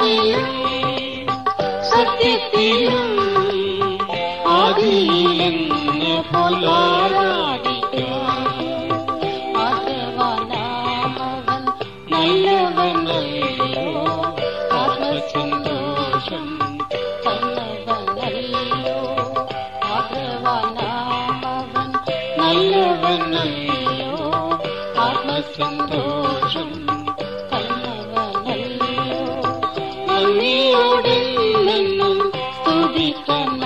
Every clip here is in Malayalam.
ആത്മാവിലും സത്യത്തിലും ആദിയിലെന്ന പോലാരാധിക്കാം ആദരവാനാമവൻ നല്ലവനല്ലോ ആത്മസന്തോഷം തന്നവനല്ലോ ആദരവാനാമവൻ നല്ലവനല്ലോ ആത്മസന്തോഷം തന്നവനല്ലോ നന്ദിയോടെ നിന്നും സ്തുതിക്കണ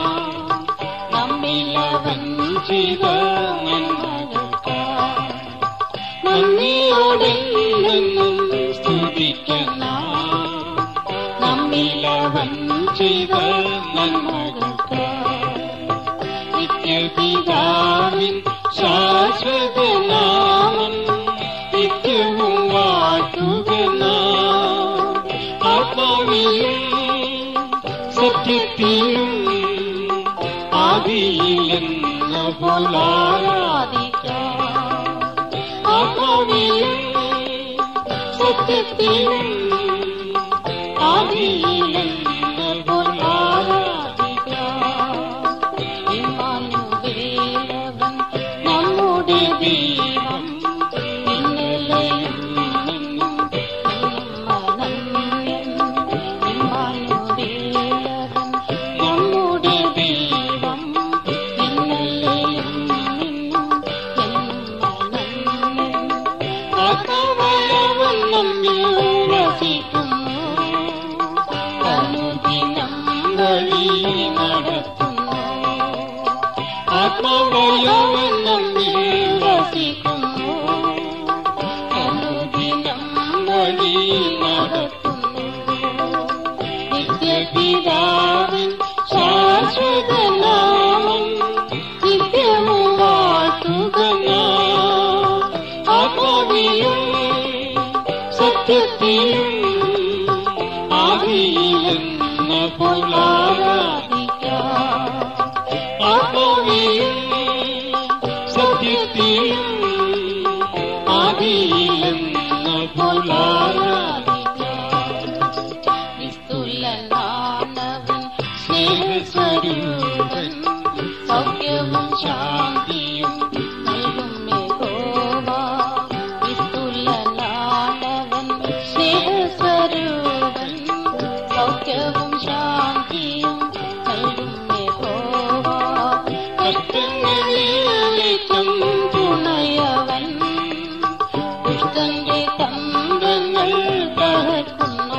നമ്മിലവൻ ചെയ്ത നന്മകൾക്കായി നന്ദിയോടെ നിന്നും സ്തുതിക്കണ നമ്മിലവൻ ചെയ്ത നന്മകൾക്കായി നിത്യപിതാവിൻ ശാശ്വതനാമം നിത്യവും വാഴ്ത്തുകന ആത്മാവിലും സത്യത്തിലും ആദിയിലെന്ന പോലാരാധിക്കാം ആത്മാവിലും സത്യത്തിലും ആദിയിലെന്ന പോലാരാധിക്കാം ഇമ്മാനുവേലവൻ നമ്മുടെ ദൈവം ഇന്നലെയും ഇന്നും മനന്യൻ ഇമ്മാനുവേലവൻ നമ്മുടെ ദൈവം ഇന്നലെയും ഇന്നും മനന്യൻ ആത്മാവയവൻ നമ്മിൽ വസിക്കുന്നു അനുദിനം വഴി നടത്തുന്നു ആത്മാവയവൻ നമ്മിൽ വസിക്കുന്നു അനുദിനം വഴി നടത്തുന്നു നിത്യപിതാവിൻ ശാശ്വതനാമം നിത്യവും വാഴ്ത്തുക ഞാൻ. ആത്മാവിലും സത്യത്തിലും ആദിയിലെന്ന പോലാരാധിക്കാം ആത്മാവിലും സത്യത്തിലും ആദിയിലെന്ന പോലാരാധിക്കാം നിസ്തുലനാണവൻ സ്നേഹസ്വരൂപൻ സൗഖ്യവും ശാന്തിയും നൽകും യഹോവ. നിസ്തുലനാണവൻ സ്നേഹസ്വരൂപൻ സൗഖ്യവും ശാന്തിയും നൽകും യഹോവ. കഷ്ടങ്ങളിൽ ഏറ്റം തുണയവൻ ദുഷ്ടന്റെ തന്ത്രങ്ങൾ തകർക്കുന്നു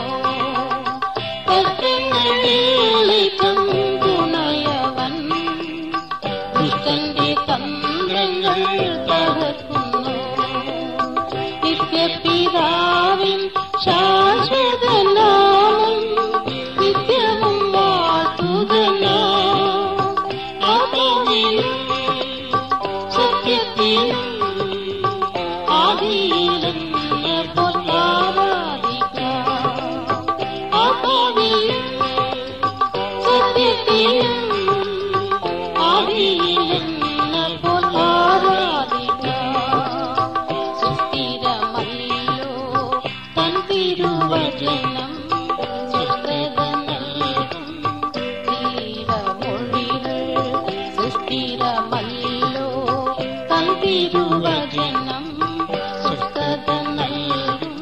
കഷ്ടങ്ങളിലേക്കും തുണയവൻ ദുഷ്ടന്റെ തന്ത്രങ്ങൾ തകർക്കുന്നു നിത്യപിതാവിൻ ശാശ്വതനാമം നിത്യവും വാഴ്ത്തുക ഞാൻ. ആത്മാവിലും സത്യത്തിലും ആദിയിലെന്ന പോലാരാധിക്കാം. ആത്മാവിലും സത്യത്തിലും ആദിയിലെന്ന പോലാരാധിക്കാം. സുസ്ഥിരമല്ലോ തൻ തിരുവചനം സ്വസ്ഥത നൽകും ദൈവമൊഴികൾ സുസ്ഥിരമല്ലോ തൻ തിരുവചനം സ്വസ്ഥത നൽകും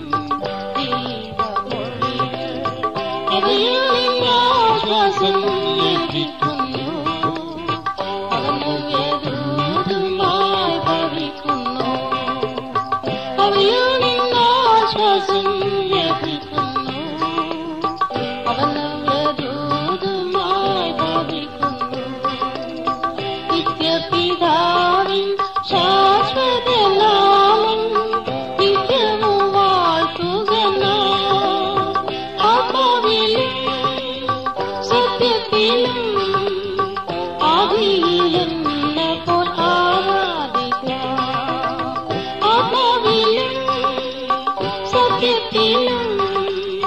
ദൈവമൊഴികൾ അവയിൽ നിന്നാശ്വാസം ലഭിക്കുന്നു അവന് വേദൂതുമായി ഭവിക്കുന്നു അവയിൽ നിന്നാശ്വാസം ലഭിക്കുന്നു അവന് വേദൂതുമായി ഭവിക്കുന്നു നിത്യപിതാവിൻ ശാശ്വതനാമം നിത്യവും വാഴ്ത്തുക ഞാൻ. ആത്മാവിലും സത്യത്തിലും ആദിയിലെന്ന പോൽ ആരാധിക്കാം. ആത്മാവിലും സത്യത്തിലും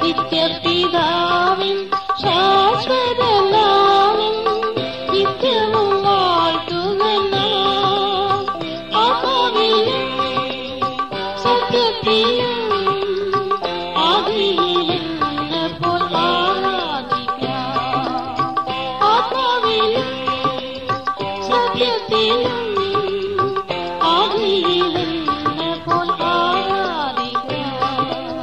നിത്യപിതാവിൻ ശാശ്വതനാമം നിത്യവും വാഴ്ത്തുക നാം. ആത്മാവിലും സത്യത്തിലും ആദിയിലെന്നപ്പോൾ ആരാധിക്കാം. ആത്മാവിലും സത്യത്തിലും ആദിയിലെന്നപ്പോൾ ആരാധിക്കാം.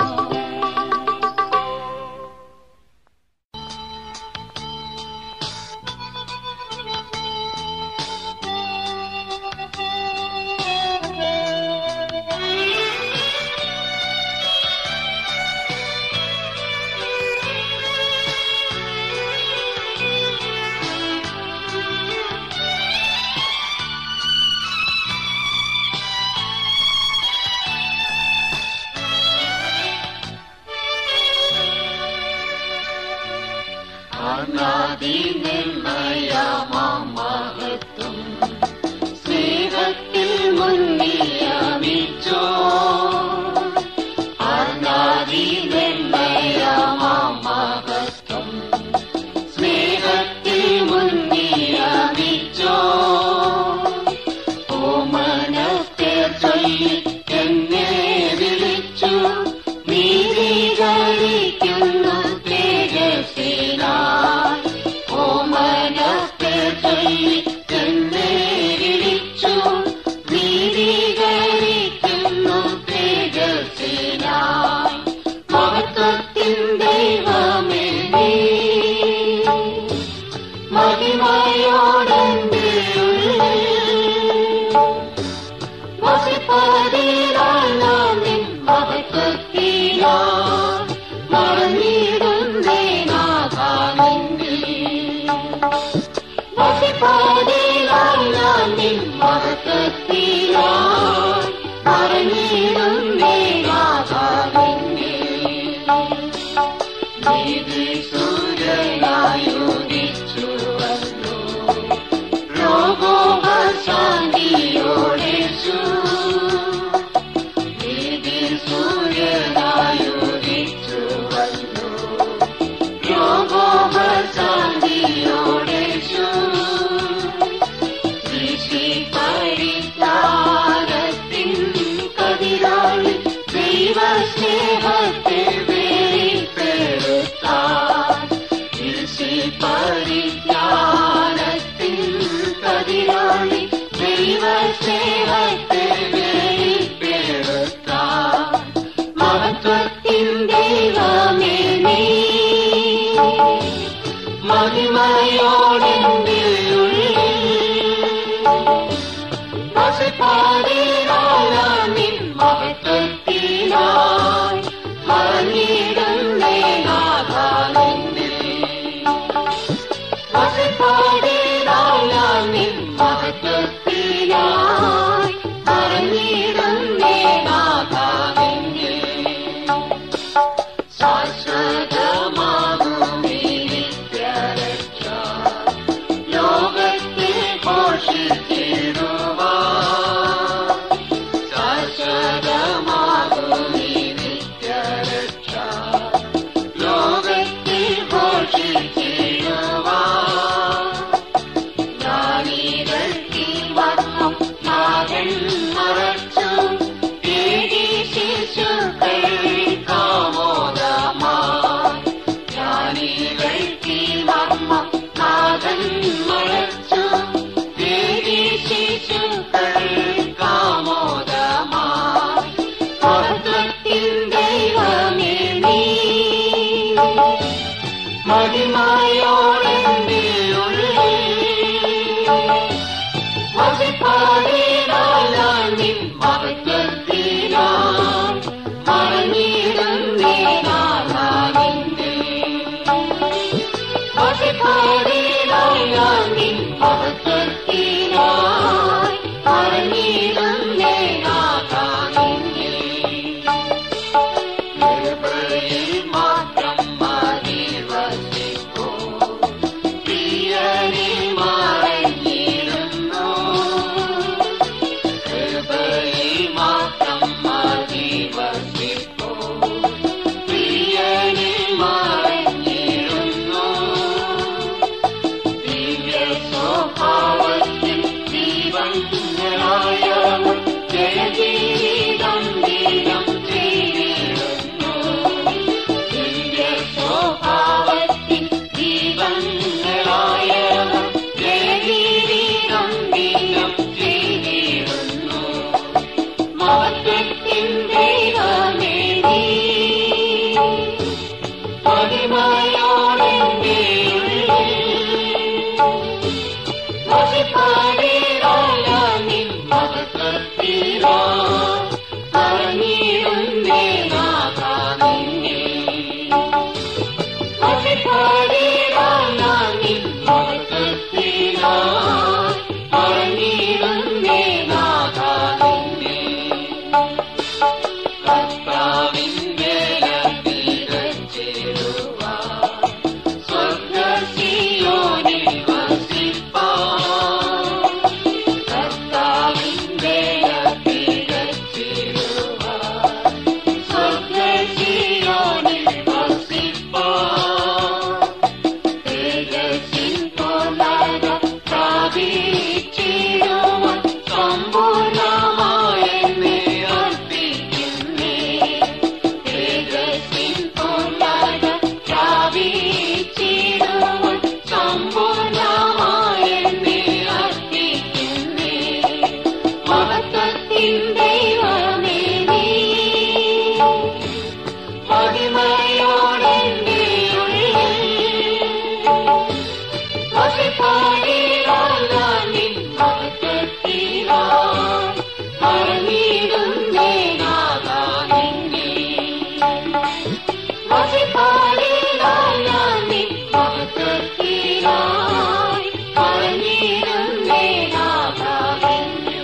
മഹത്വം സ്നേഹത്തിൽ മുന്നിയമിച്ചോ മഹത്വം സ്നേഹത്തിൽ മുന്നിയമിച്ചോ ഓമനത്തെ ചൊല്ലി എന്നെ വിളിച്ചു നീതീകരിക്കുന്നു തേജസ്സിനായി ഓമനത്തെ ചൊല്ലി എന്നെ വിളിച്ചു നീതീകരിക്കുന്നു തേജസ്സിനായി മഹത്വത്തിൻ ദൈവമേ നീ മഹിമയോടെന്റെ ഉള്ളിൽ വസിപ്പതിനാൽ നാം നിൻ മഹത്വത്തിനാൽ മറന്നിടുന്നേ നാഥാ നിന്നിൽ. വസിപ്പതിനാൽ നാം നിൻ മഹത്വത്തിനാൽ മറന്നിടുന്നേ നാഥാ നിന്നിൽ. നീതി സൂര്യനായുദിച്ചുവല്ലോ രോഗോപശാന്തിയോടേശു നീതി സൂര്യനായുദിച്ചുവല്ലോ രോഗോപശാന്തിയോടേശു കൃഷി പരിത്താരത്തിൻ കതിരാളി ദൈവസ്നേഹത്തെ വെളിപ്പെടുത്താൻ കൃഷി പരിജ്ഞാനത്തിൻ കതിരാളി ദൈവസ്നേഹത്തെ വെളിപ്പെടുത്താൻ മഹത്വത്തിൻ ദൈവമേ നീ മഹിമയോടെന്റെ ഉള്ളിൽ വസിപ്പാതിനാലാം നിൻ മഹത്വത്തിനായി മറഞ്ഞിടുന്നേ നാഥാ നിന്നിൽ. വസിപ്പാതിനാലാം നിൻ മഹത്വത്തിനായി മറഞ്ഞിടുന്നേ നാഥാ നിന്നിൽ. ശാശ്വതമാകും ഈ നിത്യരക്ഷ ലോകത്തിൽ ഘോഷിച്ചിടുവാൻ ശാശ്വതമാകും ഈ നിത്യരക്ഷ ലോകത്തിൽ ഘോഷിച്ചിടുവാൻ ജ്ഞാനികൾക്ക് വന്നു നാഥൻ മറച്ചു തേടി ശിശുക്കൾ കാമോദമായി ജ്ഞാനികൾക്ക് വന്നു നാഥൻ മറച്ചു തേടി ശിശുക്കൾ കാമോദമായി മഹത്വത്തിൻ ദൈവമേ നീ മഹിമയോടെന്റെ ഉള്ളിൽ വസിപ്പാടിനാലാം നിൻ മഹത്വത്തിനാം മറഞ്ഞിടുന്നേ നാഥാ നിന്നിൽ. വസിപ്പാടിനാലാം നിൻ മഹത്വത്തിനായി മറഞ്ഞിടുന്നേ നാഥാ നിന്നിൽ. കൃപയിൽ മാത്രം മതി വസിക്കൂ വസിപ്പാടിനായി ഞാൻ നിൻ മഹത്വത്തിനായി പറഞ്ഞിടുന്നേ നാഥാവെന്നും.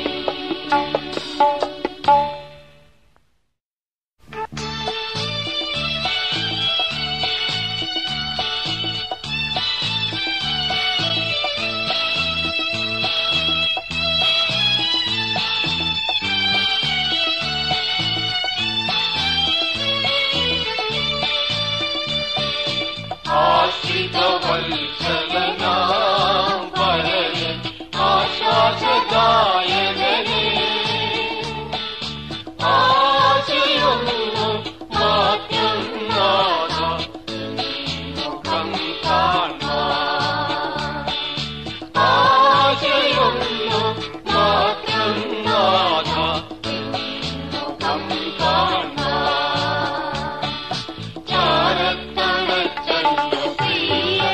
ആശ്രിതവത്സലനാം പരന് ആശ്വാസദായകനെ ആശയൊന്നു മാത്രം നാഥ മുഖം കാണാൻ ആശയൊന്നു മാത്രം നാഥ മുഖം കാണാൻ ചാരത്തണച്ചെന്നു പ്രിയ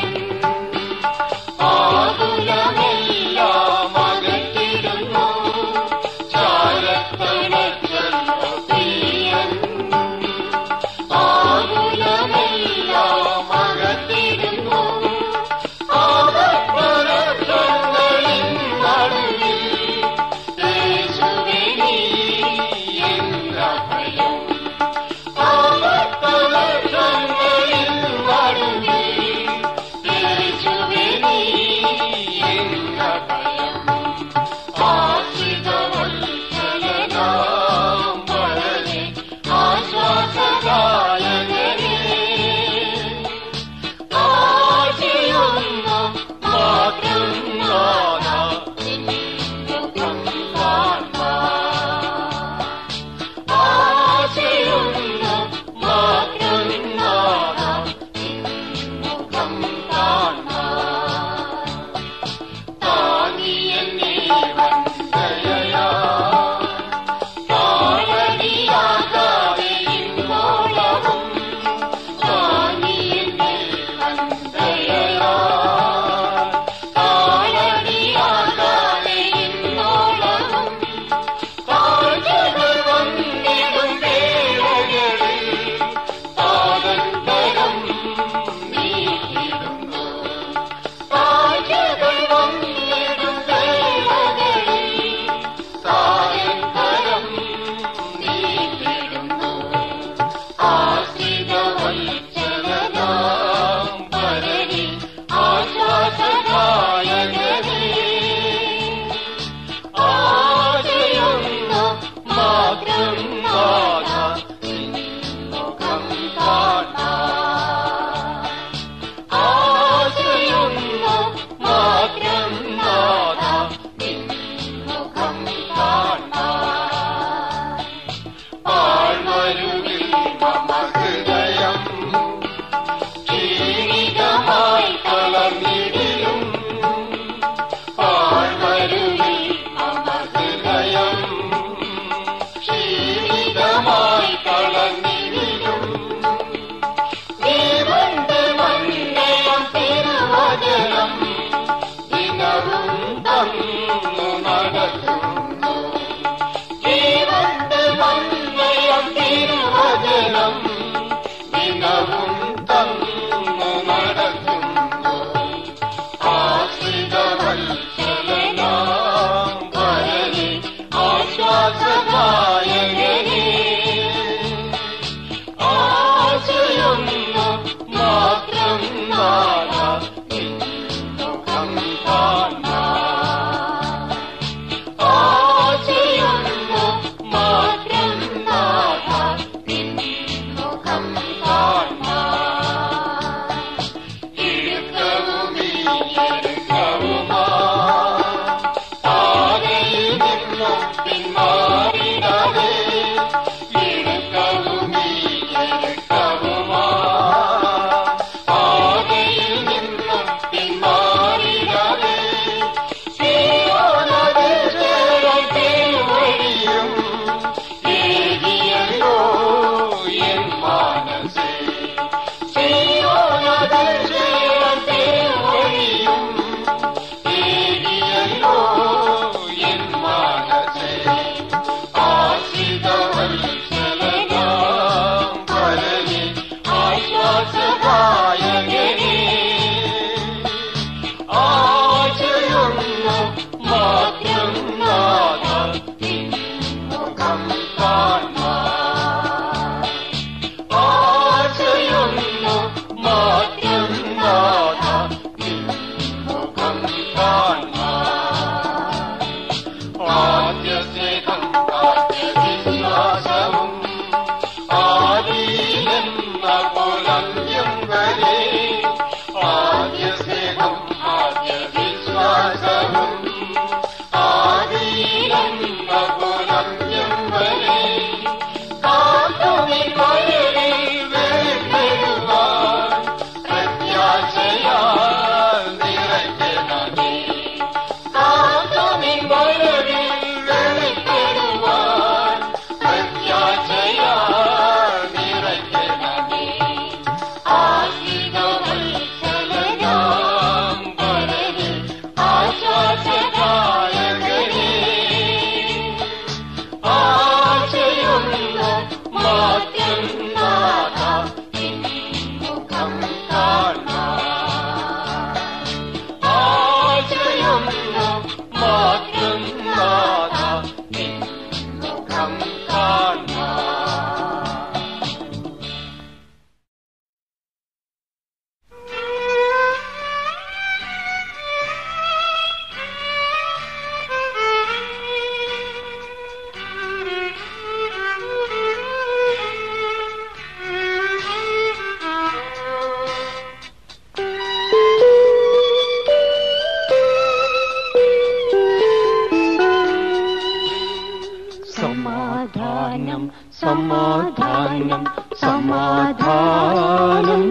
സമാധാനം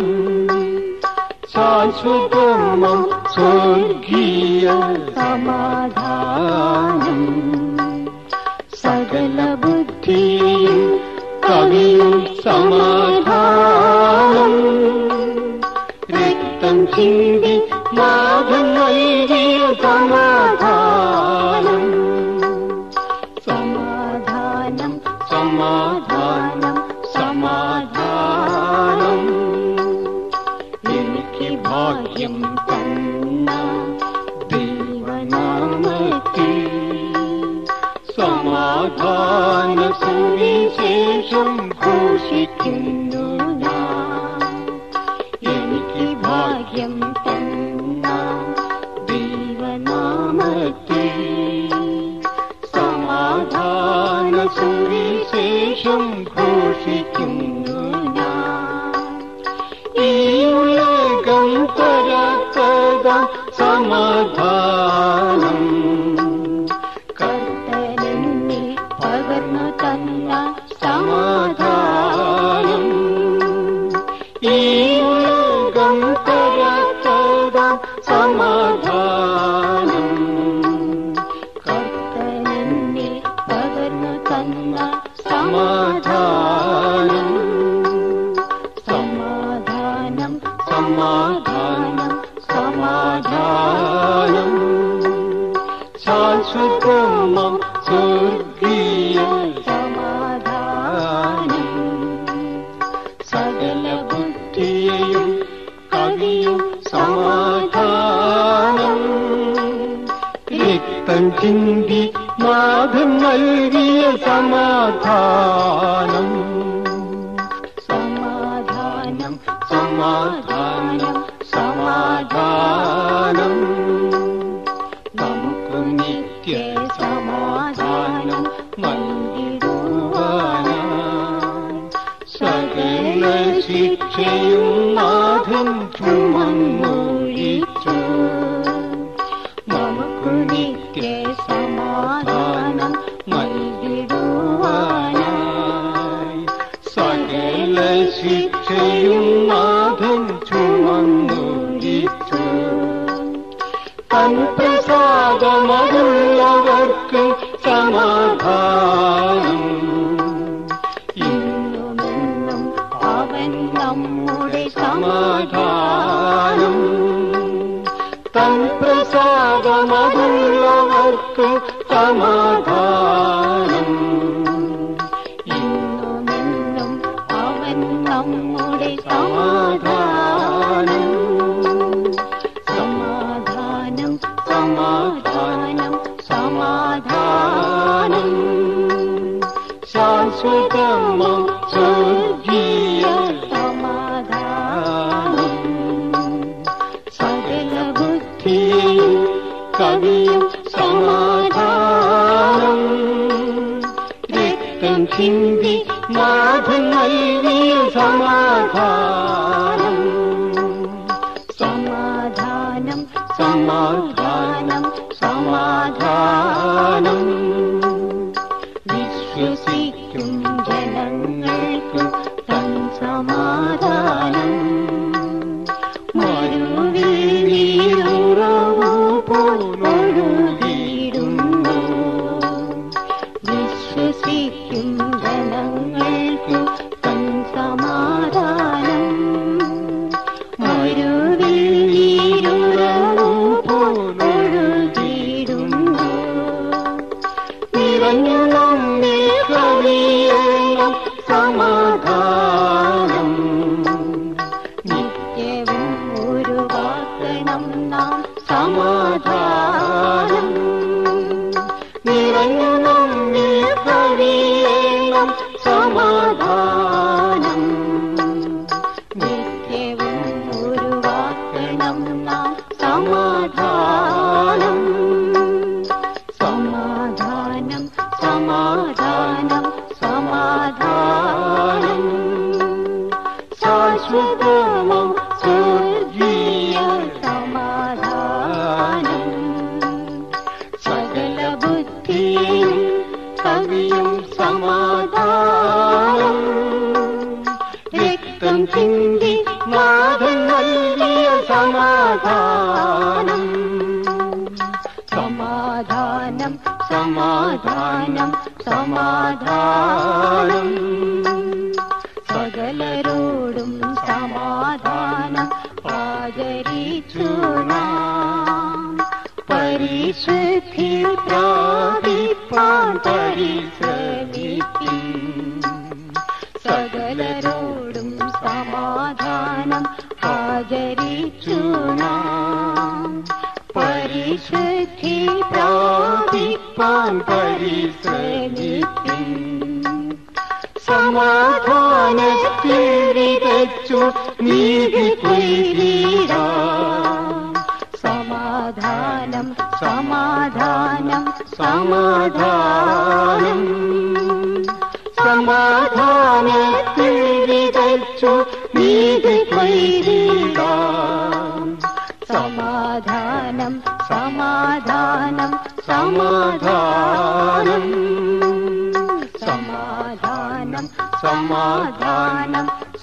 ശാശ്വതമം സ്വർഗീയ സമാധാനം സകല ബുദ്ധിയും കവിയും സമാധാനം രക്തം ചിന്തി നാഥൻ നൽകിയ സമാധാനം സമാധാനം സമാധാനം സമാധാനം എനിക്ക് ഭാഗ്യം തന്ന ദൈവനാമത്തിൽ സമാധാന സുവിശേഷം ഘോഷിക്കുന്നു ഞാൻ എനിക്ക് ഭാഗ്യം തന്ന ദൈവനാമത്തിൽ സമാധാന സുവിശേഷം ഘോഷിക്കുന്നു ഞാൻ ഈ ഉലകം തരാത്തത സമാധാനം കർത്തനെന്നിൽ പകർന്നു തന്ന സമാധാനം ഈ ഉലകം തരാത്തത സമാധാനം കർത്തനെന്നിൽ പകർന്നു തന്ന സമാധാനം സമാധാനം സമാധാനം സമാധാനം ശാശ്വതമം സ്വർഗീയ സമാധാനം സകല ബുദ്ധിയെയും കവിയും സമാധാനം രക്തം ചിന്തി നാഥൻ നൽകിയ സമാധാനം സമാധാനം സമാധാനം സമാധാനം നമുക്ക് നിത്യ സമാധാനം നൽകിടുവാനായി സകല ശിക്ഷയും നാഥൻ ചുമന്നൊഴിച്ചു നമുക്ക് നിത്യ സമാധാനം നൽകിടുവാനായി സകല ശിക്ഷയും നാഥൻ ചുമന്നൊഴിച്ചു തൻ പ്രസാദമതുള്ളവർക്ക് സമാധാനം ഇന്നുമെന്നും അവൻ നമ്മുടെ സമാധാനം തൻ പ്രസാദമതുള്ളവർക്ക് സമാധാനം ഇന്നുമെന്നും അവൻ നമ്മുടെ സമാധാനം സമാധാനം സമാധാനം സമാധാനം ശാശ്വതമം സ്വർഗീയ സമാധാനം സകല ബുദ്ധിയും കവിയും സമാധാനം രക്തം ചിന്തി നാഥൻ നൽകിയ സമാധാനം സമാധാനം സമാധാനം സമാധാനം വിശ്വസിക്കും ജനങ്ങൾക്ക് തൻ സമാധാനം മരുവീറവു പോലൊഴുകിയിടുന്നു വിശ്വസിക്കും ജനങ്ങൾക്ക് തൻ സമാധാനം മരുവീറവു പോലൊഴുകിയിടുന്നു നിറഞ്ഞു നമ്മെ കവിയണം സമാധാനം നിത്യവും ഉരുവാക്കണം നാം സമാധാനം നിറഞ്ഞു നമ്മെ കവിയണം സമാധാനം നിത്യവും ഉരുവാക്കണം നാം സമാധാനം സമാധാനം സമാധാനം സമാധാനം ശാശ്വതമം സ്വർഗീയ സമാധാനം സകല ബുദ്ധിയും കവിയും സമാധാനം രക്തം ചിന്തി നാഥൻ നൽകിയ സമാധാനം സമാധാനം സമാധാനം സമാധാനം സകലരോടും സമാധാനം ആചരിച്ചു നാം പരിശുദ്ധി പ്രാപിപ്പാൻ പരിശ്രമിക്കും സകലരോടും സമാധാനം ആചരിച്ചു നാം പരിശുദ്ധി പ്രാപിപ്പാൻ പരിശ്രമിക്കും സമാധാനത്തിൽ വിതച്ചു നീതി കൊയ്തിടാം സമാധാനം സമാധാനം സമാധാനം സമാധാനത്തിൽ വിതച്ചു നീതി കൊയ്തിടാം സമാധാനം സമാധാനം സമാധാനം സമാധാനം സമാധാനം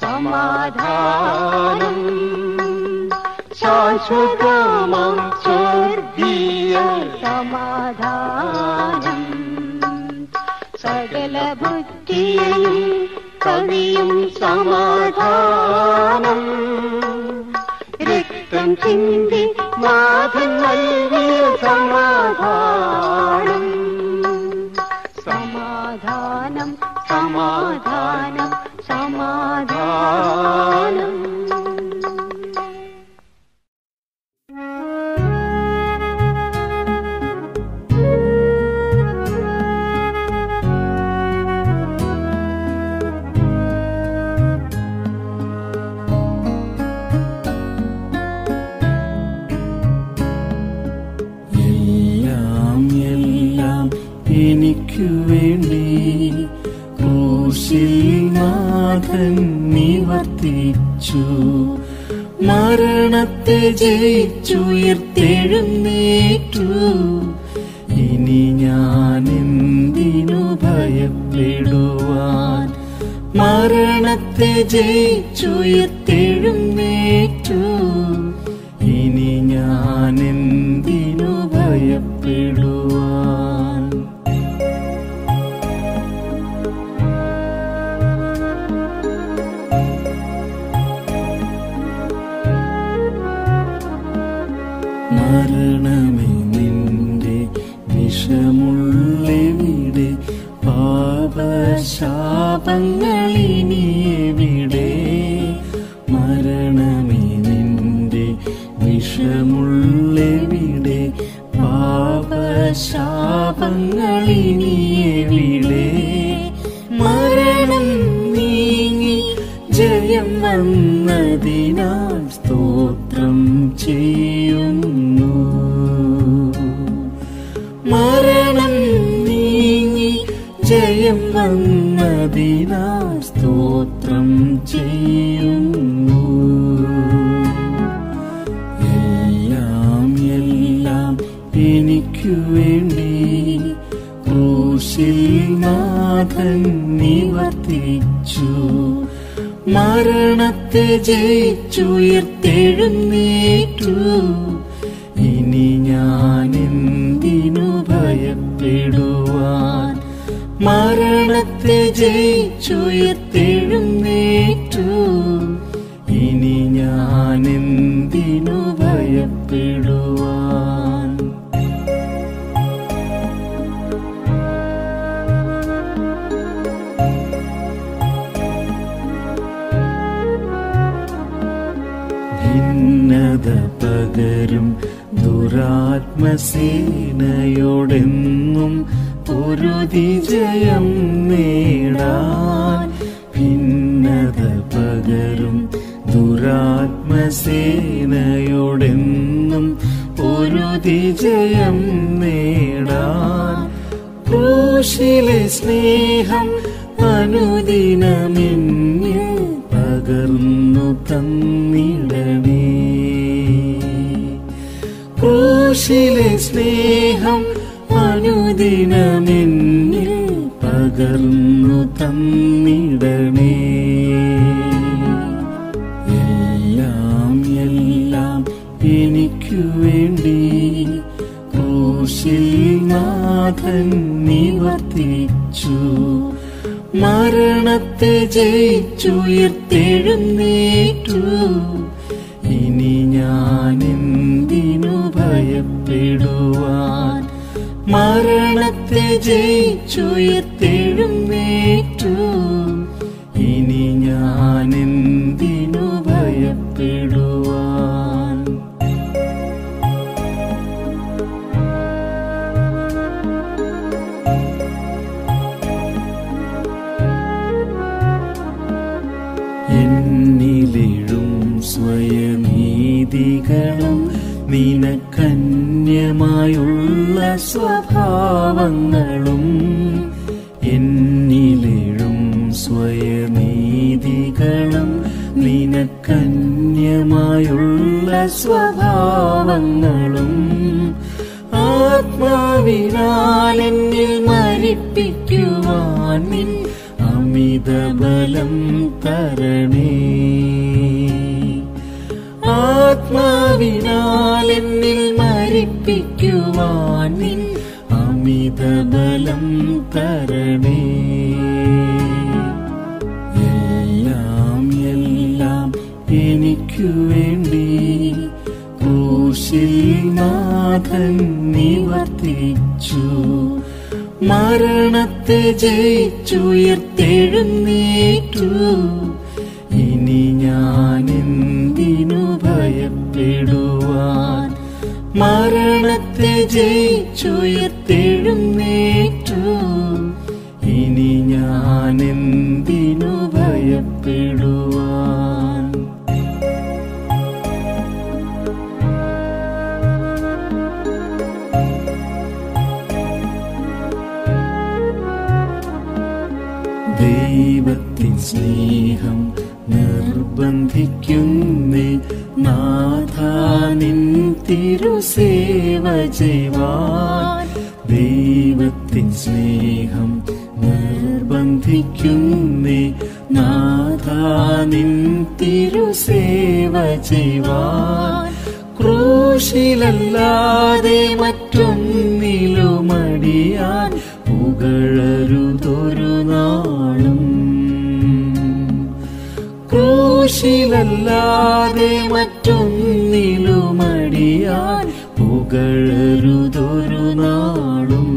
സമാധാനം ശാശ്വതമം സ്വർഗീയ സമാധാനം സകല ബുദ്ധിയും കവിയും സമാധാനം രക്തം ചിന്തി നാഥൻ നൽകിയ സമാധാനം സമാധാനം സമാധാനം സമാധാനം എല്ലാം എല്ലാം എനിക്കു വേണ്ടി ക്രൂശിൽ നാഥൻ നിവർത്തിച്ചു മരണത്തെ ജയിച്ചുയർത്തെഴുന്നേറ്റു ഇനി ഞാൻ എന്തിനു ഭയപ്പെടുവാൻ മരണത്തെ ജയിച്ചുയർത്തെഴുന്നേറ്റു ഇനി ഞാൻ എന്തിനു ഭയപ്പെടുവാൻ മരണമേ നിന്റെ വിഷമുള്ളെവിടെ പാപശാപങ്ങളിനിയെവിടെ മരണമേ നിന്റെ വിഷമുള്ളെവിടെ പാപശാപങ്ങളിനിയെവിടെ മരണം നീങ്ങി ജയം വന്നതിനാൽ സ്തോത്രം ചെയ്യുന്നു മരണം നീങ്ങി ജയം വന്നതിനാൽ സ്തോത്രം ചെയ്യുന്നു എല്ലാം എല്ലാം എനിക്കു വേണ്ടി ക്രൂശിൽ നാഥൻ നിവർത്തിച്ചു മരണത്തെ ജയിച്ചുയർത്തെഴുന്നേറ്റു ഇനി ഞാൻ എന്തിനു ഭയപ്പെടുവാൻ മരണത്തെ ജയിച്ചുയർത്തെഴുന്നേറ്റു ഇനി ഞാൻ എന്തിനു ഭയപ്പെടുവാൻ ഭിന്നത പകരും ദുരാത്മസേനയോടെന്നും പൊരുതി ജയം നേടാൻ ഭിന്നത പകരും ദുരാത്മസേനയോടെന്നും പൊരുതി ജയം നേടാൻ ക്രൂശിലെ സ്നേഹം അനുദിനമെന്നിൽ പകർന്നു തന്നിടണേ ക്രൂശിലെ സ്നേഹം അനുദിനമെന്നിൽ പകർന്നു തന്നിടണേ എനിക്കു വേണ്ടി ക്രൂശിൽ നാഥൻ നിവർത്തിച്ചു മരണത്തെ ജയിച്ചുയർത്തെഴുന്നേറ്റു ഇനി ഞാൻ എന്തിനു ഭയപ്പെടുവാൻ മരണത്തെ ജയിച്ചുയർത്തെഴുന്നേറ്റു ഇനി ഞാൻ എന്തിനു ഭയപ്പെടുവാൻ എന്നിലെഴും സ്വയമീതികളും നിനക്കന്യമായുള്ള സ്വഭാവങ്ങളും എന്നിലെഴും സ്വയമീതികളും നിനക്കന്യമായുള്ള സ്വഭാവങ്ങളും ആത്മാവിനാൽ എന്നിൽ മരിപ്പിക്കുവാൻ നിൻ അമിതബലം തരണേ ആത്മാവിനാൽ എന്നിൽ മരിപ്പിക്കുവാൻ നിൻ അമിതബലം തരണേ എല്ലാം എല്ലാം എനിക്കു വേണ്ടി ക്രൂശിൽ നാഥൻ നിവർത്തിച്ചു മരണത്തെ ജയിച്ചുയർത്തെഴുന്നേറ്റു ഇനി ഞാൻ എന്തിനു ഭയപ്പെടുവാൻ മരണത്തെ ജയിച്ചുയർത്തെഴുന്നേറ്റു ഇനി ഞാൻ എന്തിനു ഭയപ്പെടുവാൻ ദൈവത്തിൻ സ്നേഹം നിർബന്ധിക്കുന്നേ നാഥാനിൻ തിരുസേവ ചെയ്യുവാൻ ദൈവത്തിൻ സ്നേഹം നിർബന്ധിക്കുന്നേ നാഥാനിൻ തിരുസേവ ചെയ്യുവാൻ ക്രൂശിലല്ലാതെ മറ്റൊന്നിലുമടിയാൻ പുകഴരുതൊരു നാളും ക്രൂശിലല്ലാതെ മറ്റൊന്നിലുമടിയാൻ പുകഴരുതൊരു നാളും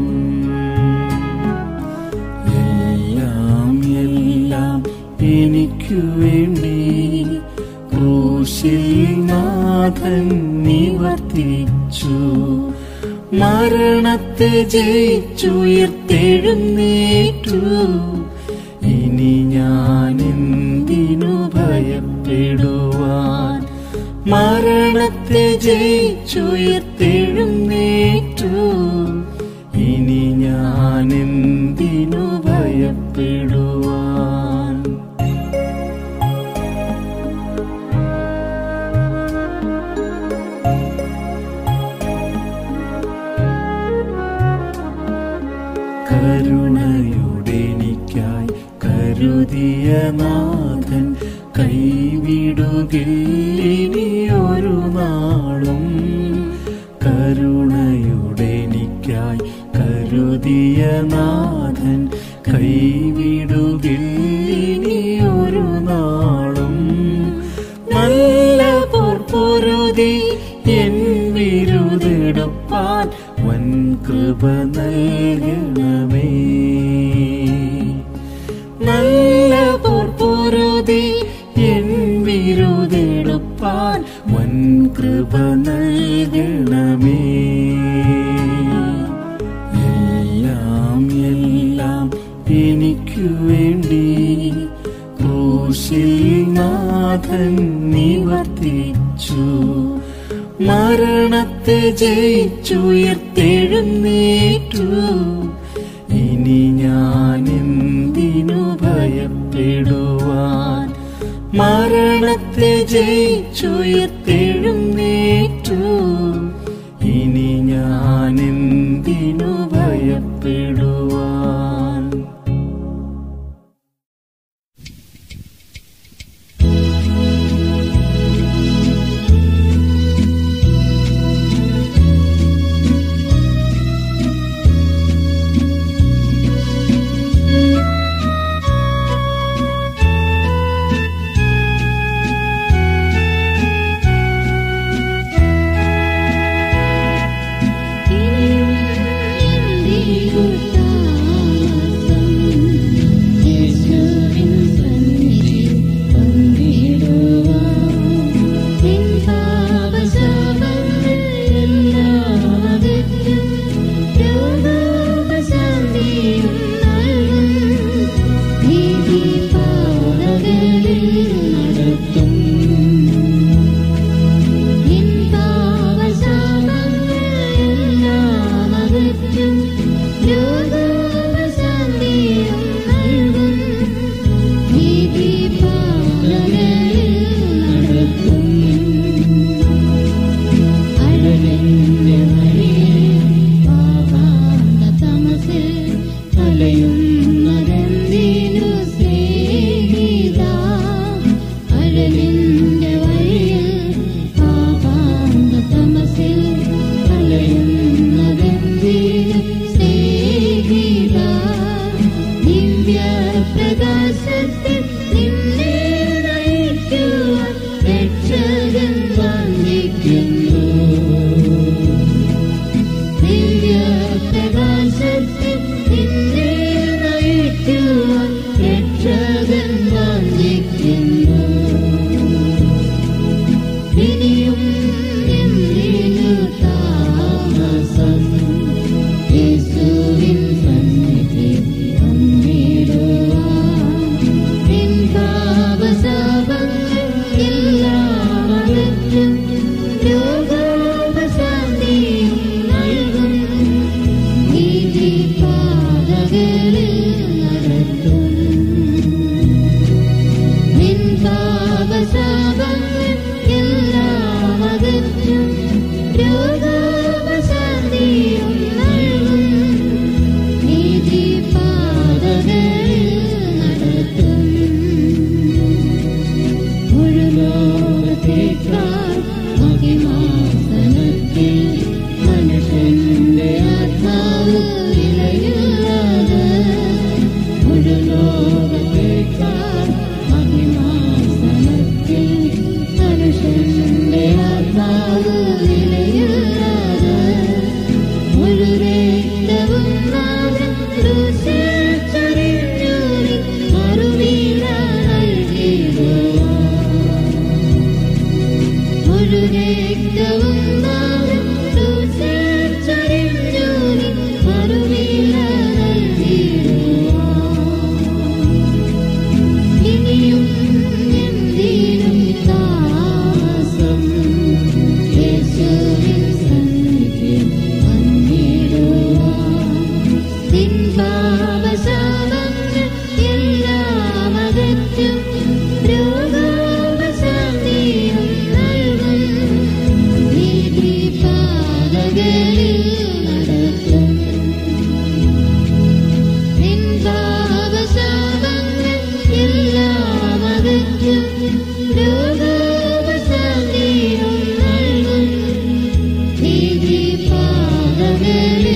എല്ലാം എല്ലാം എനിക്കു വേണ്ടി ക്രൂശിൽ നാഥൻ നിവർത്തിച്ചു മരണത്തെ ജയിച്ചുയർത്തെഴുന്നേറ്റു ഇനി ഞാൻ എന്തിനു ഭയപ്പെടുവാൻ മരണത്തെ ജയിച്ചുയർത്തെഴുന്നേറ്റു ഇനി ഞാൻ എന്തിനു ഭയപ്പെടുവാൻ കരുണയുടെനിക്കായി കരുതിയ നാഥൻ കൈവിടുകില്ലിനിയൊരു നാളും കരുണയുടെനിക്കായി കരുതിയ നാഥൻ കൈവിടുകില്ലിനിയൊരു നാളും നല്ല പൊറുതി എൻ വിരുതെടുപ്പാൻ വൻ കൃപ നൽകണമേ നല്ല പൊറുതി എൻ വിരുതെടുപ്പാൻ വൻ കൃപ നൽകണമേ എല്ലാം എല്ലാം എനിക്കു വേണ്ടി ക്രൂശിൽ നാഥൻ നിവർത്തിച്ചു മരണത്തെ ജയിച്ചുയർത്തെഴുന്നേറ്റു ഇനി ഞാൻ എന്തിനു ഭയപ്പെടുവാൻ മരണത്തെ ജയിച്ചുയർത്തെഴുന്നേറ്റു ഇനി ഞാൻ എന്തിനു ഭയപ്പെടുവാൻ യേശുവേ മുഴുരക്തവും നാളും ചൊരിഞ്ഞു നീ മറുവില നൽകിടുവാൻ. ഇനിയും എന്തിനും താമസം യേശുവിൻ സന്നിധിയിൽ വന്നിടുവാൻ. നിൻ പാപശാപങ്ങൾ എല്ലാം അകറ്റും രോഗോപശാന്തിയും നൽകും നീതിപാതകളിൽ നടത്തും നിൻ പാപശാപങ്ങൾ എല്ലാം അകറ്റും രോഗോപശാന്തിയും നൽകും നീതിപാതകളിൽ